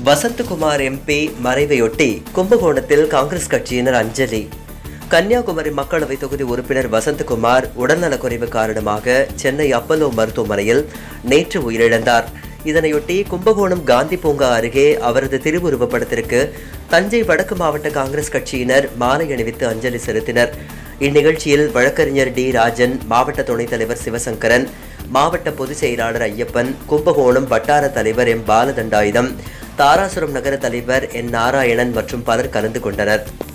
Vasanthakumar MP மறைவையொட்டி கும்பகோணத்தில் காங்கிரஸ் கட்சியினர் அஞ்சலி கன்னியாகுமரி மக்களவை தொகுதி உறுப்பினர் வசந்தகுமார் உடல்நலக்குறைவு காரணமாக சென்னை அப்பல்லோ மருத்துவமனையில் நேற்று உயிரிழந்தார் இதனையொட்டி கும்பகோணம் காந்தி பூங்கா அருகே அவரது திருவுருவப் படத்திற்கு தஞ்சை வடக்கு மாவட்ட காங்கிரஸ் கட்சியினர் மாலை அணிவித்து அஞ்சலி செலுத்தினர் இந்நிகழ்ச்சியில் வழக்கறிஞர் டி ராஜன் மாவட்ட துணைத் தலைவர் சிவசங்கரன் மாவட்ட பொதுச் செயலாளர் ஐயப்பன் கும்பகோணம் வட்டார தலைவர் எம் பாலதண்டாயுதம் தாராசுரம் நகர தலைவர் என் நாராயணன் மற்றும் பலர் கலந்து கொண்டனர்